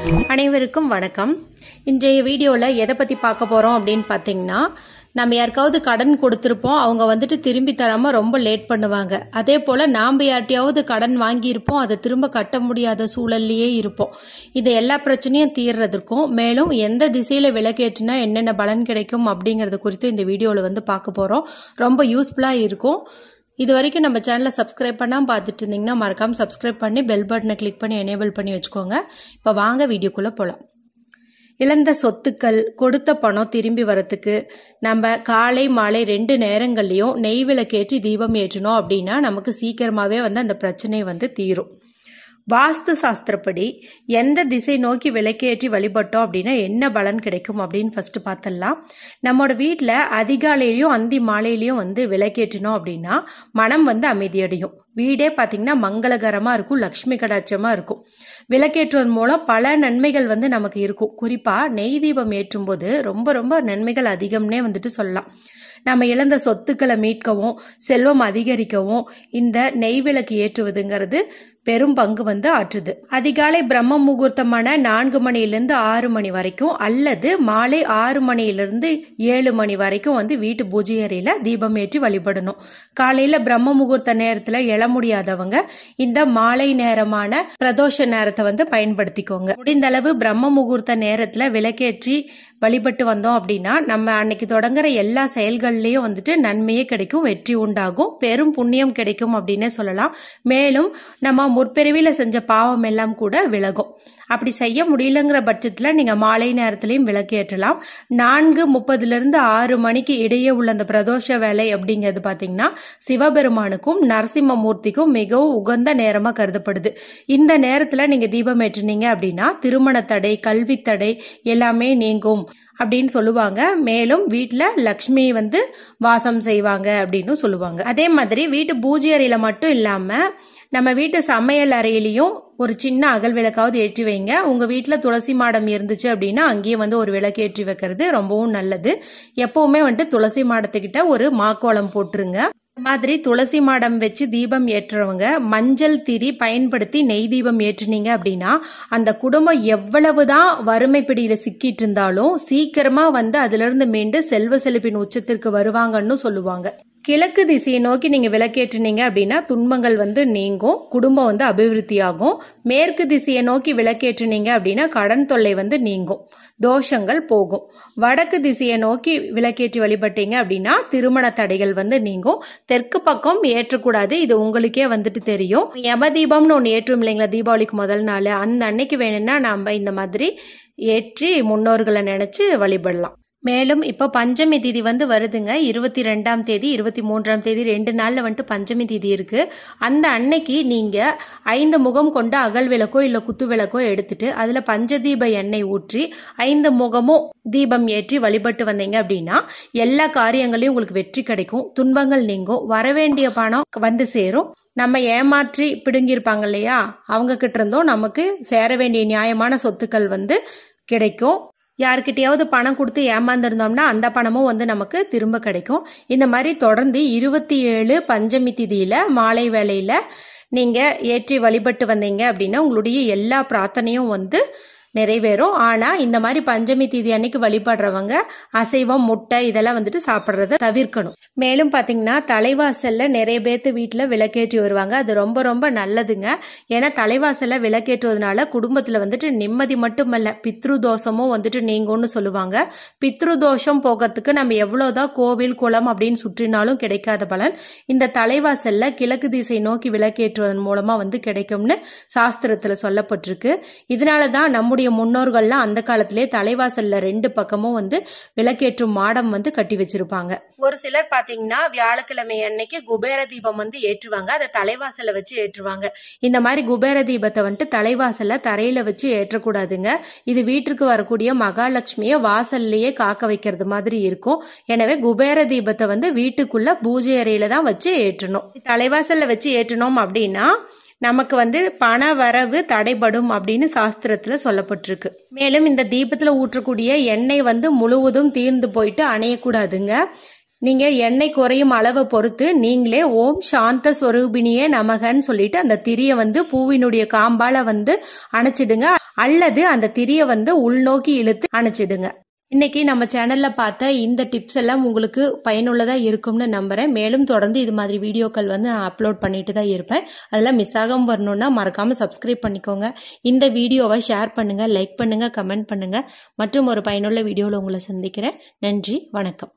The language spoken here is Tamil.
அனைவருக்கும் வணக்கம் இன்றைய வீடியோவில் எதை பற்றி பார்க்க போகிறோம் அப்படின்னு பார்த்தீங்கன்னா நம்ம யாருக்காவது கடன் கொடுத்துருப்போம் அவங்க வந்துட்டு திரும்பி தராமல் ரொம்ப லேட் பண்ணுவாங்க அதே போல் நாம் யார்ட்டையாவது கடன் வாங்கியிருப்போம் அதை திரும்ப கட்ட முடியாத சூழல்லையே இருப்போம் இது எல்லா பிரச்சனையும் தீர்றதுக்கும் மேலும் எந்த திசையில் விலக்கேற்றினா என்னென்ன பலன் கிடைக்கும் அப்படிங்கிறது குறித்து இந்த வீடியோவில் வந்து பார்க்க போகிறோம் ரொம்ப யூஸ்ஃபுல்லாக இருக்கும் இது வரைக்கும் நம்ம சேனலை சப்ஸ்கிரைப் பண்ணாமல் பார்த்துட்டு இருந்தீங்கன்னா மறக்காமல் சப்ஸ்கிரைப் பண்ணி பெல் பட்டனை கிளிக் பண்ணி எனேபிள் பண்ணி வச்சுக்கோங்க இப்போ வாங்க வீடியோக்குள்ளே போகலாம் இழந்த சொத்துக்கள் கொடுத்த பணம் திரும்பி வரத்துக்கு நம்ம காலை மாலை ரெண்டு நேரங்கள்லையும் நெய் விளக்கேற்றி தீபம் ஏற்றினோம் அப்படின்னா நமக்கு சீக்கிரமாகவே வந்து அந்த பிரச்சனை வந்து தீரும் வாஸ்து சாஸ்திரப்படி எந்த திசை நோக்கி விளக்கேற்றி வழிபட்டோம் அப்படின்னா என்ன பலன் கிடைக்கும் அப்படின்னு ஃபர்ஸ்ட் பார்த்துடலாம் நம்மளோட வீட்டில் அதிகாலையிலையும் அந்தி மாலையிலையும் வந்து விளக்கேற்றினோம் அப்படின்னா மனம் வந்து அமைதியடையும் வீடே பார்த்திங்கன்னா மங்களகரமாக இருக்கும் லக்ஷ்மி கடாட்சமாக இருக்கும் விளக்கேற்றுவதன் மூலம் பல நன்மைகள் வந்து நமக்கு இருக்கும் குறிப்பாக நெய் தீபம் ஏற்றும் போது ரொம்ப ரொம்ப நன்மைகள் அதிகம்னே வந்துட்டு சொல்லலாம் நம்ம இழந்த சொத்துக்களை மீட்கவும் செல்வம் அதிகரிக்கவும் இந்த நெய் விளக்கு ஏற்றுவதுங்கிறது பெரும் பங்கு வந்து ஆற்றுது அதிகாலை பிரம்ம முகூர்த்தமான நான்கு மணிலிருந்து ஆறு மணி வரைக்கும் அல்லது மாலை ஆறு மணியிலிருந்து ஏழு மணி வரைக்கும் வந்து வீட்டு பூஜை அறையில் தீபம் ஏற்றி வழிபடணும் காலையில் பிரம்ம முகூர்த்த நேரத்தில் எழ முடியாதவங்க இந்த மாலை நேரமான பிரதோஷ நேரத்தை வந்து பயன்படுத்திக்கோங்க முடிந்த அளவு பிரம்ம முகூர்த்த நேரத்தில் விளக்கேற்றி வழிபட்டு வந்தோம் அப்படின்னா நம்ம அன்னைக்கு தொடங்குற எல்லா செயல்கள்லையும் வந்துட்டு நன்மையே கிடைக்கும் வெற்றி உண்டாகும் பெரும் புண்ணியம் கிடைக்கும் அப்படின்னே சொல்லலாம் மேலும் நம்ம முற்பிறவியில் செஞ்ச பாவம் எல்லாம் கூட விலகும் அப்படி செய்ய முடியலங்கிற பட்சத்தில் நீங்கள் மாலை நேரத்துலையும் விளக்கேற்றலாம் நான்கு முப்பதுலேருந்து ஆறு மணிக்கு இடையே உள்ள அந்த பிரதோஷ வேலை அப்படிங்கிறது பார்த்தீங்கன்னா சிவபெருமானுக்கும் நரசிம்மமூர்த்திக்கும் மிகவும் உகந்த நேரமாக கருதப்படுது இந்த நேரத்தில் நீங்கள் தீபம் ஏற்றினீங்க அப்படின்னா திருமண தடை கல்வி தடை எல்லாமே நீங்கும் அப்படின்னு சொல்லுவாங்க மேலும் வீட்டில் லக்ஷ்மி வந்து வாசம் செய்வாங்க அப்படின்னு சொல்லுவாங்க அதே மாதிரி வீட்டு பூஜை அறையில் மட்டும் இல்லாமல் நம்ம வீட்டு சமையல் அறையிலையும் ஒரு சின்ன அகல் விளக்காவது ஏற்றி வைங்க உங்கள் வீட்டில் துளசி மாடம் இருந்துச்சு அப்படின்னா அங்கேயே வந்து ஒரு விளக்கு ஏற்றி வைக்கிறது ரொம்பவும் நல்லது எப்பவுமே வந்துட்டு துளசி மாடத்துக்கிட்ட ஒரு மாக்கோளம் போட்டுருங்க மாதிரி துளசி மாடம் வச்சு தீபம் ஏற்றுறவங்க மஞ்சள் திரி பயன்படுத்தி நெய் தீபம் ஏற்றுனீங்க அப்படின்னா அந்த குடும்பம் எவ்வளவுதான் வறுமை பிடியில சிக்கிட்டு இருந்தாலும் சீக்கிரமா வந்து அதுல இருந்து மீண்டு செல்வ செழிப்பின் உச்சத்திற்கு வருவாங்கன்னு சொல்லுவாங்க கிழக்கு திசையை நோக்கி நீங்கள் விளக்கேற்றினீங்க அப்படின்னா துன்பங்கள் வந்து நீங்கும் குடும்பம் வந்து அபிவிருத்தியாகும் மேற்கு திசையை நோக்கி விளக்கேற்றினீங்க அப்படின்னா கடன் தொல்லை வந்து நீங்கும் தோஷங்கள் போகும் வடக்கு திசையை நோக்கி விளக்கேற்றி வழிபட்டீங்க அப்படின்னா திருமண தடைகள் வந்து நீங்கும் தெற்கு பக்கம் ஏற்றக்கூடாது இது உங்களுக்கே வந்துட்டு தெரியும் யம தீபம்னு ஒன்று ஏற்றும் இல்லைங்களா தீபாவளிக்கு முதல் நாள் அந்த அன்னைக்கு வேணும்னா நம்ம இந்த மாதிரி ஏற்றி முன்னோர்களை நினச்சி வழிபடலாம் மேலும் இப்போ பஞ்சமி தேதி வந்து வருதுங்க இருபத்தி ரெண்டாம் தேதி இருபத்தி மூன்றாம் தேதி ரெண்டு நாளில் வந்துட்டு பஞ்சமி தேதி இருக்கு அந்த அன்னைக்கு நீங்கள் ஐந்து முகம் கொண்ட அகல் விளக்கோ இல்லை குத்து விளக்கோ எடுத்துட்டு அதில் பஞ்சதீப எண்ணெய் ஊற்றி ஐந்து முகமும் தீபம் ஏற்றி வழிபட்டு வந்தீங்க அப்படின்னா எல்லா காரியங்களையும் உங்களுக்கு வெற்றி கிடைக்கும் துன்பங்கள் நீங்கும் வரவேண்டிய பணம் வந்து சேரும் நம்ம ஏமாற்றி பிடுங்கியிருப்பாங்க இல்லையா அவங்க கிட்ட இருந்தும் நமக்கு சேர வேண்டிய நியாயமான சொத்துக்கள் வந்து கிடைக்கும் யாருக்கிட்டையாவது பணம் கொடுத்து ஏமாந்துருந்தோம்னா அந்த பணமும் வந்து நமக்கு திரும்ப கிடைக்கும் இந்த மாதிரி தொடர்ந்து இருபத்தி ஏழு பஞ்சமி திதியில் மாலை வேளையில் நீங்கள் ஏற்றி வழிபட்டு வந்தீங்க அப்படின்னா உங்களுடைய எல்லா பிரார்த்தனையும் வந்து நிறைவேறும் ஆனால் இந்த மாதிரி பஞ்சமி தீதி அன்னைக்கு வழிபடுறவங்க அசைவம் முட்டை இதெல்லாம் வந்துட்டு சாப்பிட்றத தவிர்க்கணும் மேலும் பார்த்தீங்கன்னா தலைவாசலில் நிறைய பேர்த்து வீட்டில் விளக்கேற்றி வருவாங்க அது ரொம்ப ரொம்ப நல்லதுங்க ஏன்னா தலைவாசலில் விளக்கேற்றுவதனால குடும்பத்தில் வந்துட்டு நிம்மதி மட்டுமல்ல பித்ரு தோஷமும் வந்துட்டு நீங்கும்னு சொல்லுவாங்க பித்ரு தோஷம் போகிறதுக்கு நம்ம எவ்வளோதான் கோவில் குளம் அப்படின்னு சுற்றினாலும் கிடைக்காத பலன் இந்த தலைவாசலில் கிழக்கு திசை நோக்கி விளக்கேற்றுவதன் மூலமாக வந்து கிடைக்கும்னு சாஸ்திரத்தில் சொல்லப்பட்டிருக்கு இதனால தான் நம்முடைய முன்னோர்கள்லாம் அந்த காலத்திலே தலைவாசல்ல ரெண்டு பக்கமும் வந்து விளக்கேற்றும் மாடம் வந்து கட்டி வச்சிருப்பாங்க ஒரு சிலர் பாத்தீங்கன்னா வியாழக்கிழமை அன்னைக்கு குபேர தீபம் வந்து ஏற்றுவாங்க அதை தலைவாசல்ல வச்சு ஏற்றுவாங்க இந்த மாதிரி குபேர தீபத்தை வந்துட்டு தலைவாசல்ல தரையில வச்சு ஏற்றக்கூடாதுங்க இது வீட்டிற்கு வரக்கூடிய மகாலட்சுமியை வாசல்லையே காக்க வைக்கிறது மாதிரி இருக்கும் எனவே குபேர தீபத்தை வந்து வீட்டுக்குள்ள பூஜை அறையில தான் வச்சு ஏற்றணும் தலைவாசல்ல வச்சு ஏற்றணும் அப்படின்னா நமக்கு வந்து பண வரவு தடைபடும் அப்படின்னு சாஸ்திரத்துல சொல்லப்பட்டிருக்கு மேலும் இந்த தீபத்துல ஊற்றக்கூடிய எண்ணெய் வந்து முழுவதும் தீர்ந்து போயிட்டு அணையக்கூடாதுங்க நீங்க எண்ணெய் குறையும் அளவை பொறுத்து நீங்களே ஓம் சாந்த ஸ்வரூபிணியே நமகன்னு சொல்லிட்டு அந்த திரியை வந்து பூவினுடைய காம்பால வந்து அணைச்சிடுங்க அல்லது அந்த திரியை வந்து உள்நோக்கி இழுத்து அணைச்சிடுங்க இன்னைக்கு நம்ம சேனல்ல பார்த்த இந்த டிப்ஸ் எல்லாம் உங்களுக்கு பயனுள்ளதா இருக்கும்னு நம்புறேன் மேலும் தொடர்ந்து இது மாதிரி வீடியோக்கள் வந்து நான் அப்லோட் பண்ணிட்டு தான் இருப்பேன் அதெல்லாம் மிஸ் ஆகாம வரணும்னா மறக்காம சப்ஸ்கிரைப் பண்ணிக்கோங்க இந்த வீடியோவை ஷேர் பண்ணுங்க லைக் பண்ணுங்க கமெண்ட் பண்ணுங்க மற்றும் ஒரு பயனுள்ள வீடியோவில் உங்களை சந்திக்கிறேன் நன்றி வணக்கம்